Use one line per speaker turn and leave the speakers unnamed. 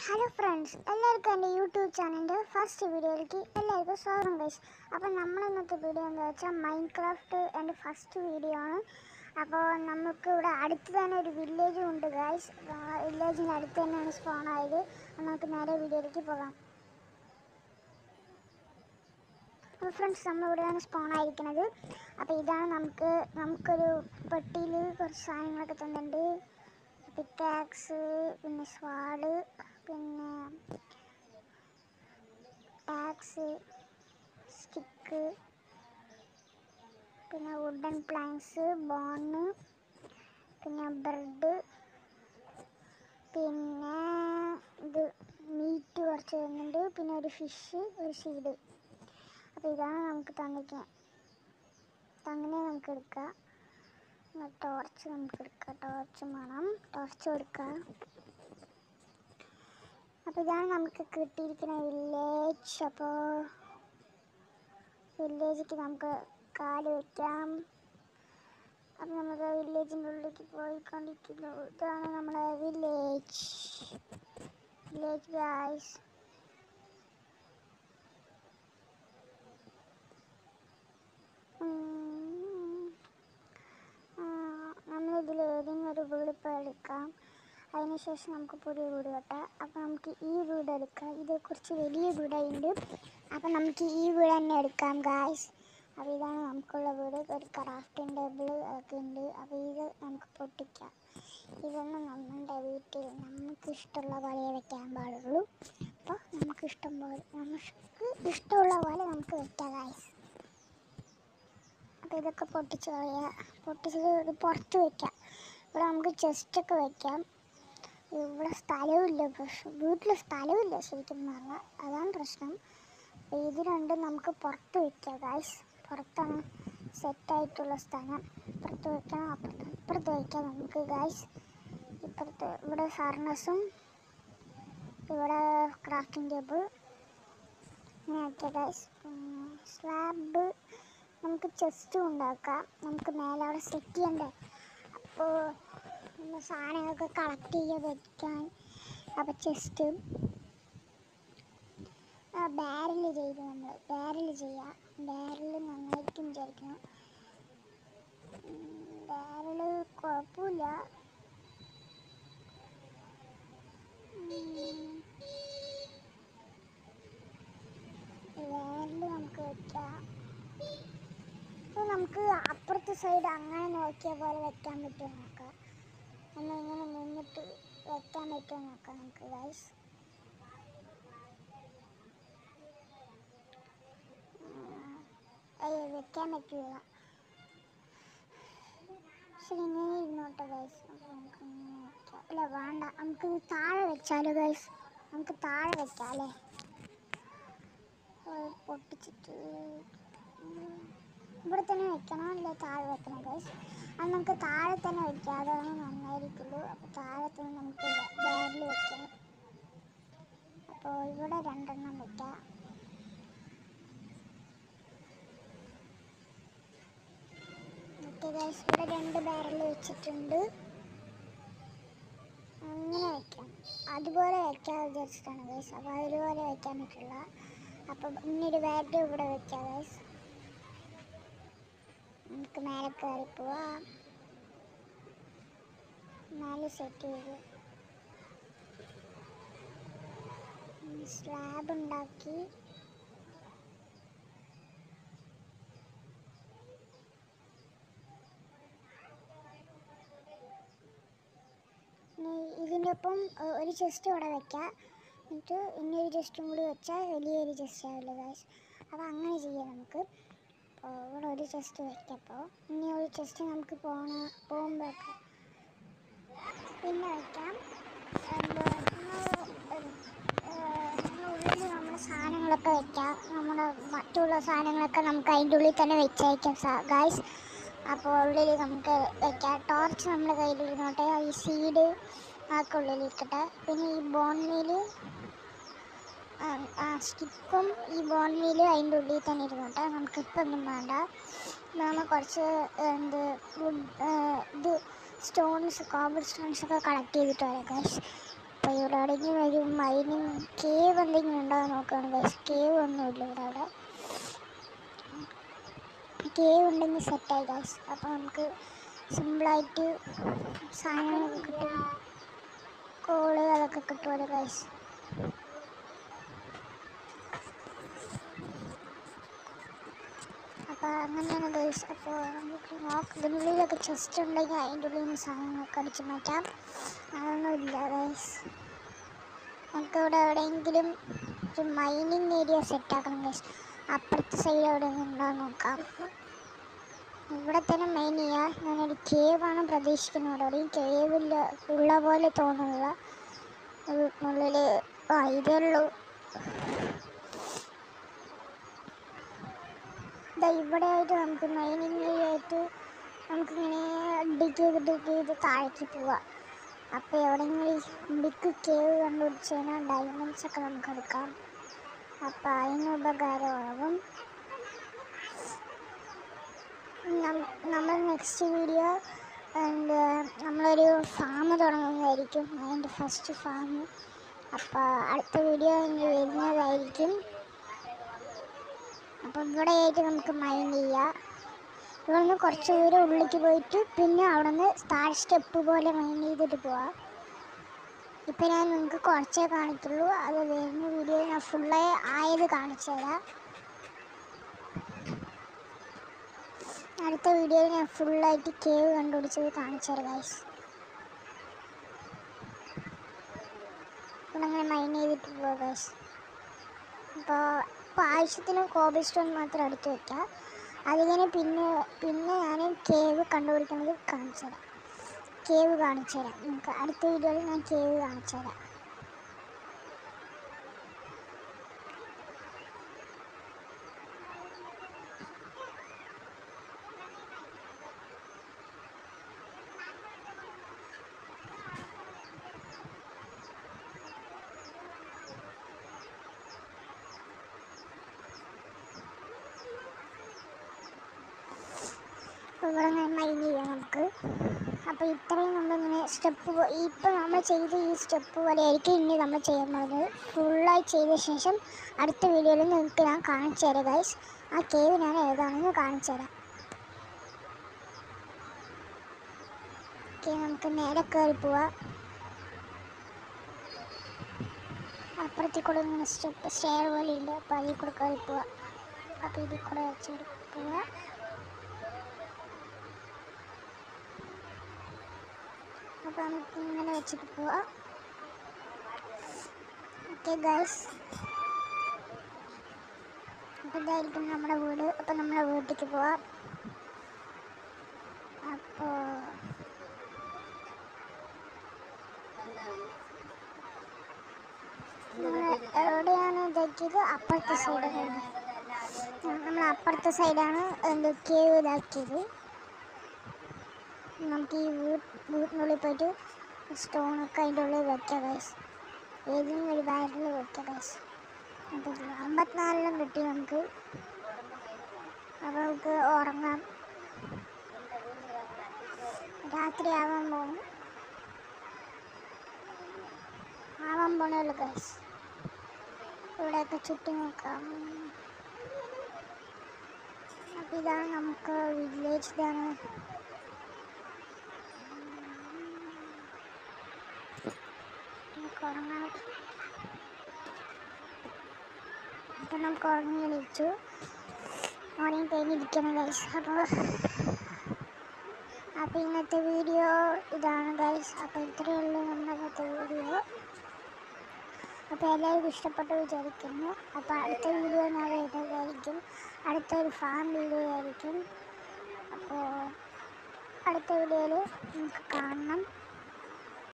hello friends എല്ലാവർക്കും എൻ്റെ YouTube ചാനലിൻ്റെ ഫസ്റ്റ് വീഡിയോയിലേക്ക് എല്ലാവർക്കും സ്വാഗതം ഗൈസ് അപ്പോൾ നമ്മൾ ഇന്നത്തെ വീഡിയോ എന്താ വെച്ചാൽ മൈൻഡ് ക്രാഫ്റ്റ് എൻ്റെ ഫസ്റ്റ് വീഡിയോ ആണ് അപ്പോൾ നമുക്ക് ഇവിടെ അടുത്ത് തന്നെ ഒരു വില്ലേജും ഉണ്ട് ഗൈസ് വില്ലേജിൻ്റെ അടുത്ത് തന്നെയാണ് സ്പോൺ ആയത് അപ്പോൾ നമുക്ക് നേരെ വീഡിയോയിലേക്ക് പോകാം അപ്പോൾ ഫ്രണ്ട്സ് നമ്മളിവിടെയാണ് സ്പോൺ ആയിരിക്കുന്നത് അപ്പോൾ ഇതാണ് നമുക്ക് നമുക്കൊരു പെട്ടിയിൽ കുറച്ച് സാധനങ്ങളൊക്കെ തന്നിട്ടുണ്ട് പിക്കാക്സ് പിന്നെ സ്വാഡ് പിന്നെ ടാക്സ് സ്റ്റിക്ക് പിന്നെ വുഡൻ പ്ലാങ്ക്സ് ബോണ് പിന്നെ ബ്രെഡ് പിന്നെ ഇത് മീറ്റ് കുറച്ച് തരുന്നുണ്ട് പിന്നെ ഒരു ഫിഷ് ഒരു സീഡ് അപ്പോൾ ഇതാണ് നമുക്ക് തന്നിരിക്കുന്നത് അങ്ങനെ നമുക്ക് എടുക്കാം ടോർച്ച് നമുക്ക് എടുക്കാം ടോർച്ച് വേണം ടോർച്ച് കൊടുക്കാം അപ്പോൾ ഇതാണ് നമുക്ക് കിട്ടിയിരിക്കുന്ന വില്ലേജ് അപ്പോൾ വില്ലേജിലേക്ക് നമുക്ക് കാല് വയ്ക്കാം അപ്പോൾ നമുക്ക് വില്ലേജിൻ്റെ ഉള്ളിലേക്ക് പോയിക്കൊണ്ടിരിക്കുന്നു ഇതാണ് നമ്മുടെ വില്ലേജ് വില്ലേജ് ഗായ്സ് നമ്മളിതിൽ ഏതെങ്കിലും ഒരു വീട് ഇപ്പോൾ എടുക്കാം അതിനുശേഷം നമുക്ക് പുതിയ വീട് കെട്ടാം അപ്പോൾ നമുക്ക് ഈ വീട് എടുക്കാം ഇത് കുറച്ച് വലിയ വീടുണ്ട് അപ്പോൾ നമുക്ക് ഈ വീട് തന്നെ എടുക്കാം ഗായ്സ് അപ്പോൾ ഇതാണ് നമുക്കുള്ള വീട് ഒരു ക്രാഫ്റ്റിംഗ് ടേബിൾ ഒക്കെ ഉണ്ട് അപ്പോൾ ഇത് നമുക്ക് പൊട്ടിക്കാം ഇതൊന്നും നമ്മുടെ വീട്ടിൽ നമുക്ക് ഇഷ്ടമുള്ള പോലെ വെക്കാൻ പാടുള്ളൂ അപ്പോൾ നമുക്ക് ഇഷ്ടം പോലെ നമുക്ക് ഇഷ്ടമുള്ള പോലെ നമുക്ക് വെക്കാം ഗായ്സ് അപ്പോൾ ഇതൊക്കെ പൊട്ടിച്ച് കളയുക പൊട്ടിച്ച് ഇത് പുറത്ത് വെക്കാം ഇവിടെ നമുക്ക് ചെസ്റ്റൊക്കെ വെക്കാം ഇവിടെ സ്ഥലവുമില്ല പ്രശ്നം വീട്ടിൽ സ്ഥലവുമില്ല ശരിക്കും പറഞ്ഞാൽ അതാണ് പ്രശ്നം അപ്പോൾ ഇത് രണ്ടും നമുക്ക് പുറത്ത് വെക്കാം ഗായ്സ് പുറത്താണ് സെറ്റായിട്ടുള്ള സ്ഥലം ഇപ്പുറത്ത് വെക്കണം അപ്പുറത്ത് ഇപ്പുറത്ത് വയ്ക്കാം നമുക്ക് ഗായ്സ് ഇപ്പുറത്ത് ഇവിടെ ഫർണസും ഇവിടെ ക്രാഫ്റ്റിംഗ് ടേബിൾ ഇങ്ങനെ വയ്ക്കാം ഗായ്സ് സ്ലാബ് നമുക്ക് ചെസ്റ്റും ഉണ്ടാക്കാം നമുക്ക് മേലെ അവിടെ സെറ്റ് ചെയ്യണ്ടേ അപ്പോൾ നമ്മൾ സാധനങ്ങളൊക്കെ കളക്ട് ചെയ്യാൻ വെക്കാൻ അപ്പോൾ ചെസ്റ്റ് ബാരൽ ചെയ്ത് നമ്മൾ ബാരൽ ചെയ്യാം ബാരൽ നന്നായിരിക്കും വിചാരിക്കണം ബാരൽ കുഴപ്പമില്ല ബാരൽ നമുക്ക് വെക്കാം അപ്പോൾ നമുക്ക് അപ്പുറത്തെ സൈഡ് അങ്ങനെ നോക്കിയ പോലെ വെക്കാൻ പറ്റുമോ നോക്കാം നമ്മൾ ഇങ്ങനെ നിന്നിട്ട് വെക്കാൻ പറ്റുമോ നോക്കാം നമുക്ക് ഗൈസ് അയ്യോ വെക്കാൻ പറ്റില്ല ശരി ഇങ്ങനെ ഇരുന്നോട്ടെ ഗൈസ് നമുക്ക് ഇങ്ങനെ വെക്കാം അല്ല വേണ്ട നമുക്ക് ഇത് താഴെ വെച്ചാലോ ഗൈസ് നമുക്ക് താഴെ വെക്കാം അല്ലേ പൊട്ടിച്ചിട്ട് ഇവിടെ തന്നെ വെക്കണം അല്ലെ താഴെ വെക്കണം ഗൈസ് അത് നമുക്ക് താഴെ തന്നെ വെക്കാം അതാണ് നന്നായിരിക്കുള്ളൂ അപ്പോൾ താഴെ തന്നെ നമുക്ക് ബാരിൽ വെക്കാം അപ്പോൾ ഇവിടെ രണ്ടെണ്ണം വെക്കാം ഓക്കെ ഗൈസ് ഇവിടെ രണ്ട് ബാരൽ വെച്ചിട്ടുണ്ട് അങ്ങനെ വെക്കാം അതുപോലെ വെക്കാൻ വിചാരിച്ചിട്ടാണ് ഗൈസ് അപ്പോൾ അതുപോലെ വെക്കാൻ പറ്റില്ല അപ്പം ഇന്നൊരു ബാറ്റ് ഇവിടെ വെക്കാം ഗൈസ് നമുക്ക് മേലെ കയറി പോവാം മേലെ സെറ്റ് ചെയ്ത് സ്ലാബ് ഉണ്ടാക്കി ഇതിൻ്റെ ഒപ്പം ഒരു ചെസ്റ്റ് ഇവിടെ വെക്കാം എന്നിട്ട് ഇനിയൊരു ചെസ്റ്റും കൂടി വെച്ചാൽ വലിയൊരു ചെസ്റ്റ് ആവില്ല ഗായ്സ് അപ്പോൾ അങ്ങനെ ചെയ്യാം നമുക്ക് അപ്പോൾ ഇവിടെ ഒരു ചെസ്റ്റ് വെക്കപ്പോൾ ഇനി ഒരു ചെസ്റ്റ് നമുക്ക് പോണ പോകുമ്പോൾ പിന്നെ വെക്കാം ഉള്ളിൽ നമ്മുടെ സാധനങ്ങളൊക്കെ വെക്കാം നമ്മുടെ മറ്റുള്ള സാധനങ്ങളൊക്കെ നമുക്ക് അതിൻ്റെ ഉള്ളിൽ തന്നെ വെച്ചേക്കാം ഗായ്സ് അപ്പോൾ ഉള്ളിൽ നമുക്ക് വെക്കാം ടോർച്ച് നമ്മുടെ കയ്യിലിരുന്നോട്ടെ ഈ സീഡ് ഒക്കെ ഉള്ളിലിരിക്കട്ടെ പിന്നെ ഈ ബോൺമീൽ സ്റ്റിക്കും ഈ ബോൺ മീലും അതിൻ്റെ ഉള്ളിൽ തന്നെ ഇരുന്നോട്ടെ നമുക്കിപ്പോൾ ഒന്നും വേണ്ട നമ്മൾ കുറച്ച് എന്ത് വുഡ് ഇത് സ്റ്റോൺസ് കോബിൾ സ്റ്റോൺസ് ഒക്കെ കളക്ട് ചെയ്തിട്ട് വരാം ഗൈസ് അപ്പോൾ ഇവിടെ എവിടെയെങ്കിലും ഒരു മൈനിങ് കേവ് എന്തെങ്കിലും ഉണ്ടാകാൻ നോക്കുകയാണ് ഗൈസ് കേവ് ഒന്നുമില്ല ഇവിടെ അവിടെ കേവ് ഉണ്ടെങ്കിൽ സെറ്റായി ഗൈസ് അപ്പോൾ നമുക്ക് സിമ്പിളായിട്ട് സാധനങ്ങളൊക്കെ കിട്ടും കോള് അതൊക്കെ കിട്ടുമല്ലോ ഗൈസ് അപ്പോൾ അങ്ങനെയാണ് ഗൈസ് അപ്പോൾ നമുക്ക് നോക്ക് ഇതിനുള്ളിലൊക്കെ ചെസ്റ്റ് ഉണ്ടെങ്കിൽ അതിൻ്റെ ഉള്ളിൽ നിന്ന് സാധനങ്ങളൊക്കെ അടിച്ച് മാറ്റാം അതൊന്നും ഇല്ല ഗൈസ് നമുക്ക് ഇവിടെ എവിടെയെങ്കിലും ഒരു മൈനിങ് ഏരിയ സെറ്റ് ആക്കണം ഗൈസ് അപ്പുറത്തെ സൈഡ് എവിടെ നിന്നുണ്ടോ നോക്കാം ഇവിടെ തന്നെ മെയിൻ ചെയ്യാം ഞാനൊരു കേവാണ് പ്രതീക്ഷിക്കുന്നത് അവിടെ ഒരു കേവിൽ ഉള്ള പോലെ തോന്നുന്നില്ല വീട്ടിനുള്ളിൽ ആ ഇതേ ഉള്ളൂ ദാ ഇവിടെ ആയിട്ട് നമുക്ക് മൈനിങ് ആയിട്ട് നമുക്കിങ്ങനെ ഡിഗ് ചെയ്ത് ഡിഗ് ചെയ്ത് താഴേക്ക് പോവാം അപ്പോൾ എവിടെയെങ്കിലും ബിഗ് കേവ് കണ്ടുപിടിച്ച് കഴിഞ്ഞാൽ ഡയമണ്ട്സ് ഒക്കെ നമുക്ക് എടുക്കാം അപ്പോൾ അതിന് ഉപകാരമാകും നം- നമ്മൾ നെക്സ്റ്റ് വീഡിയോ ആൻഡ് നമ്മളൊരു ഫാം തുടങ്ങുന്നതായിരിക്കും അതിൻ്റെ ഫസ്റ്റ് ഫാം അപ്പോൾ അടുത്ത വീഡിയോ ഇനി വരുന്നതായിരിക്കും അപ്പം ഇവിടെ ആയിട്ട് നമുക്ക് മൈൻഡ് ചെയ്യാം ഇവിടെ നിന്ന് കുറച്ച് ദൂരം ഉള്ളിലേക്ക് പോയിട്ട് പിന്നെ അവിടെ നിന്ന് താഴെ സ്റ്റെപ്പ് പോലെ മൈൻഡ് ചെയ്തിട്ട് പോവാം ഇപ്പം ഞാൻ നിങ്ങൾക്ക് കുറച്ചേ കാണിക്കുള്ളൂ അത് വരുന്ന വീഡിയോ ഞാൻ ഫുള്ളേ ആയത് കാണിച്ചു തരാം അടുത്ത വീഡിയോയിൽ ഞാൻ ഫുള്ളായിട്ട് കേവ് കണ്ടുപിടിച്ചത് കാണിച്ചു തരാം ഗൈസ് ഇവിടെ അങ്ങനെ മൈൻഡ് ചെയ്തിട്ട് പോവാം ഗൈസ് അപ്പോൾ ഇപ്പോൾ ആവശ്യത്തിന് കോബിൾ സ്റ്റോൺ മാത്രം എടുത്ത് വെക്കാം അതിങ്ങനെ പിന്നെ പിന്നെ ഞാൻ കേവ് കണ്ടുപിടിക്കുന്നത് കാണിച്ചു തരാം കേവ് കാണിച്ചു തരാം നിങ്ങൾക്ക് അടുത്ത വീഡിയോയിൽ ഞാൻ കേവ് കാണിച്ചു തരാം അപ്പോൾ ഇവിടെ ഞാൻ മൈൻഡ് ചെയ്യാം നമുക്ക് അപ്പോൾ ഇത്രയും നമ്മളിങ്ങനെ സ്റ്റെപ്പ് ഇപ്പം നമ്മൾ ചെയ്ത ഈ സ്റ്റെപ്പ് പോലെ ആയിരിക്കും ഇനി നമ്മൾ ചെയ്യാൻ പോകുന്നത് ഫുള്ളായി ചെയ്ത ശേഷം അടുത്ത വീഡിയോയിൽ നിങ്ങൾക്ക് ഞാൻ കാണിച്ചു തരാം ഗൈസ് ആ കേവ് ഞാൻ ഏതാണെന്ന് കാണിച്ചു തരാം ഓക്കെ നമുക്ക് നേരെ കയറി പോവാം അപ്പുറത്തിൽ കൂടെ ഇങ്ങനെ സ്റ്റെപ്പ് സ്റ്റെയർ പോലെ ഉണ്ട് അപ്പോൾ അതിൽ കൂടെ കയറി പോവാം അപ്പോൾ ഇതിൽ കൂടെ വെച്ചിട്ട് പോവാം അപ്പോൾ നമുക്ക് ഇങ്ങനെ വെച്ചിട്ട് പോവാം ഓക്കെ ഗൈസ് അപ്പോൾ ഇതായിരിക്കും നമ്മുടെ വീട് അപ്പോൾ നമ്മുടെ വീട്ടിലേക്ക് പോവാം അപ്പോൾ നമ്മൾ എവിടെയാണ് ഇതാക്കിയത് അപ്പുറത്തെ സൈഡാണ് നമ്മൾ അപ്പുറത്തെ സൈഡാണ് എന്ത് കേവ് ഇതാക്കിയത് നമുക്ക് ഈ വീട്ട് വീട്ടിനുള്ളിൽ പോയിട്ട് സ്റ്റോണൊക്കെ അതിൻ്റെ ഉള്ളിൽ വെക്കാം ഗൈസ് ഏതെങ്കിലും ഒരു ബാഗിൽ വെക്കാം ഗൈസ് അപ്പോൾ അമ്പത്തിനാലെണ്ണം കിട്ടി നമുക്ക് അപ്പോൾ നമുക്ക് ഉറങ്ങാം രാത്രി ആവാൻ പോകും ആവാൻ പോണല്ലോ ഗൈസ് ഇവിടെയൊക്കെ ചുറ്റി നോക്കാം അപ്പോൾ ഇതാണ് നമുക്ക് വില്ലേജ് ഇതാണ് നമുക്ക് ഉറങ്ങാം അപ്പം നമുക്ക് ഉറങ്ങി എണീച്ചു ഉറങ്ങി കഴിഞ്ഞിരിക്കണം ഗൈസ് അപ്പോൾ അപ്പോൾ ഇന്നത്തെ വീഡിയോ ഇതാണ് ഗൈസ് അപ്പോൾ ഇത്രയേ ഉള്ളൂ നമ്മുടെ ഇന്നത്തെ വീഡിയോ അപ്പോൾ എല്ലാവർക്കും ഇഷ്ടപ്പെട്ടു വിചാരിക്കുന്നു അപ്പോൾ അടുത്ത വീഡിയോ ഞാൻ വരുന്നതായിരിക്കും അടുത്തൊരു ഫാം വീഡിയോ ആയിരിക്കും അപ്പോൾ അടുത്ത വീഡിയോയിൽ നമുക്ക് കാണണം